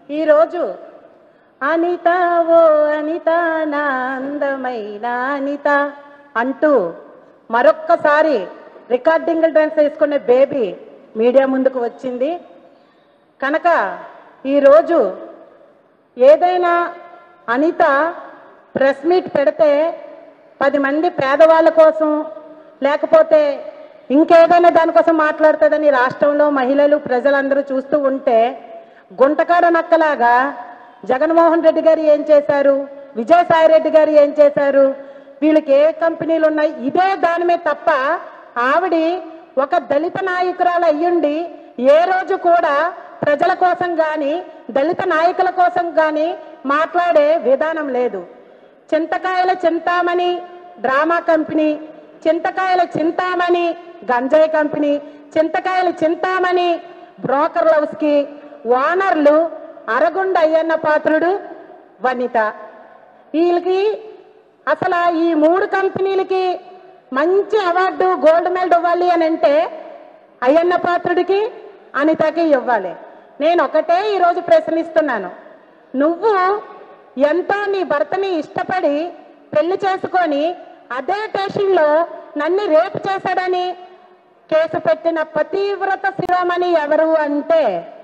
ఈరోజు అనిత ఓ అనిత నా అందమైన అనిత అంటూ మరొక్కసారి రికార్డింగ్ డాన్స్ వేసుకునే బేబీ మీడియా ముందుకు వచ్చింది కనుక ఈరోజు ఏదైనా అనిత ప్రెస్ మీట్ పెడితే పది మంది పేదవాళ్ళ కోసం లేకపోతే ఇంకేదైనా దానికోసం మాట్లాడుతుందని రాష్ట్రంలో మహిళలు ప్రజలందరూ చూస్తూ ఉంటే గుంటకాడ నక్కలాగా జగన్మోహన్ రెడ్డి గారు ఏం చేశారు విజయసాయి రెడ్డి గారు ఏం చేశారు వీళ్ళకి ఏ కంపెనీలు ఉన్నాయి ఇదే దాని మీద తప్ప ఆవిడ ఒక దళిత నాయకురాలు అయ్యుండి ఏ రోజు కూడా ప్రజల కోసం కానీ దళిత నాయకుల కోసం కానీ మాట్లాడే విధానం లేదు చింతకాయల చింతామణి డ్రామా కంపెనీ చింతకాయల చింతామణి గంజాయి కంపెనీ చింతకాయల చింతామణి బ్రోకర్ హౌస్కి ఓనర్లు అరగుండ అయ్యన్న పాత్రుడు వనిత వీళ్ళకి అసలు ఈ మూడు కంపెనీలకి మంచి అవార్డు గోల్డ్ మెడల్ ఇవ్వాలి అని అంటే అయ్యన్న పాత్రుడికి అనితకి ఇవ్వాలి నేను ఒకటే ఈరోజు ప్రశ్నిస్తున్నాను నువ్వు ఎంతో నీ భర్తని ఇష్టపడి పెళ్లి చేసుకొని అదే స్టేషన్లో నన్ను రేపు చేశాడని కేసు పెట్టిన పతివ్రత శిరోమణి ఎవరు అంటే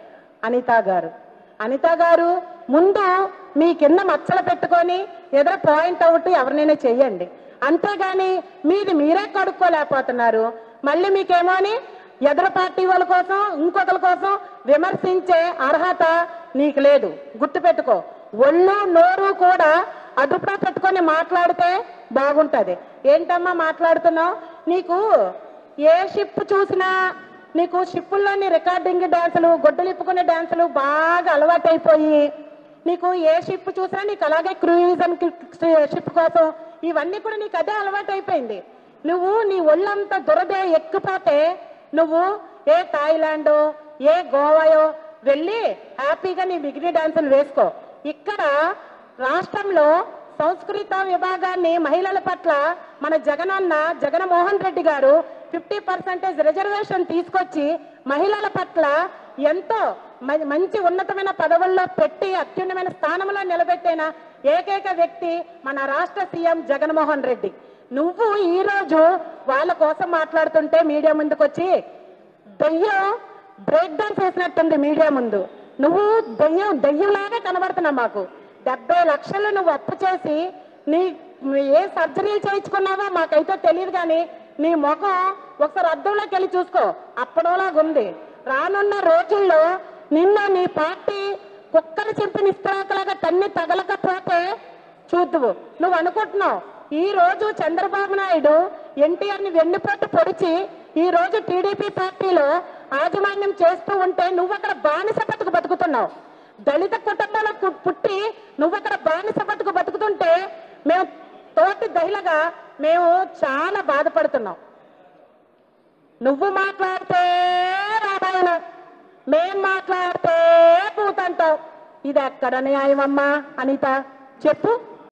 అనిత గారు అనిత గారు ముందు మీ కింద మచ్చలు పెట్టుకొని ఎదురు పాయింట్ అవుట్ ఎవరినైనా చెయ్యండి అంతేగాని మీది మీరే కడుక్కోలేకపోతున్నారు మళ్ళీ మీకేమో అని ఎదురు పార్టీ వాళ్ళ కోసం ఇంకొకరి కోసం విమర్శించే అర్హత నీకు లేదు గుర్తుపెట్టుకో ఒళ్ళు నోరు కూడా అదుపులో పెట్టుకొని మాట్లాడితే బాగుంటది ఏంటమ్మా మాట్లాడుతున్నావు నీకు ఏ షిప్ చూసినా నీకు షిప్పుల్లోని రికార్డింగ్ డాన్సులు గొడ్డలు ఇప్పుకునే డాన్సులు బాగా అలవాటైపోయి నీకు ఏ షిప్ చూసినా నీకు అలాగే క్రూయిజం షిప్ కోసం ఇవన్నీ కూడా నీకు అదే అలవాటైపోయింది నువ్వు నీ ఒళ్ళంతా దురదే ఎక్కిపోతే నువ్వు ఏ థాయిలాండో ఏ గోవాయో వెళ్ళి హ్యాపీగా నీ బిగిని డాన్సులు వేసుకో ఇక్కడ రాష్ట్రంలో సంస్కృత విభాగాన్ని మహిళల పట్ల మన జగనన్న జగన్మోహన్ రెడ్డి గారు ఫిఫ్టీ పర్సెంటేజ్ రిజర్వేషన్ తీసుకొచ్చి మహిళల పట్ల ఎంతో మ- మంచి ఉన్నతమైన పదవుల్లో పెట్టి అత్యున్నతమైన స్థానంలో నిలబెట్టిన ఏకైక వ్యక్తి మన రాష్ట్ర సీఎం జగన్మోహన్ రెడ్డి నువ్వు ఈ రోజు వాళ్ళ కోసం మాట్లాడుతుంటే మీడియా ముందుకు వచ్చి దయ్యం బ్రేక్ డాన్స్ వేసినట్టుంది మీడియా ముందు నువ్వు దయ్యం దయ్యంలాగా కనబడుతున్నావు మాకు డెబ్బై లక్షలు నువ్వు అప్పు చేసి నీ ఏ సర్జరీలు చేయించుకున్నావో మాకైతే తెలియదు కానీ నీ ముఖం ఒకసారి అద్దంలోకి వెళ్ళి చూసుకో అప్పడంలాగా ఉంది రానున్న రోజుల్లో నిన్న నీ పార్టీ కుక్కలు చింపిన ఇస్తరాకులాగా తన్ని తగలకపోతే చూద్దువు నువ్వు అనుకుంటున్నావు ఈ రోజు చంద్రబాబు నాయుడు ఎన్టీఆర్ ని వెన్నుపోటు పొడిచి ఈ రోజు టీడీపీ పార్టీలో యాజమాన్యం చేస్తూ ఉంటే నువ్వు అక్కడ బానిస బతుకు బతుకుతున్నావు దళిత కుటుంబంలో పు- పుట్టి నువ్వు అక్కడ బానిస బతుకు బతుకుతుంటే మేము తోటి దహిలగా మేము చాలా బాధపడుతున్నాం నువ్వు మాట్లాడితే రామాయణం మేం మాట్లాడితే కూతంటావు ఇది ఎక్కడ న్యాయం అమ్మా అనిత చెప్పు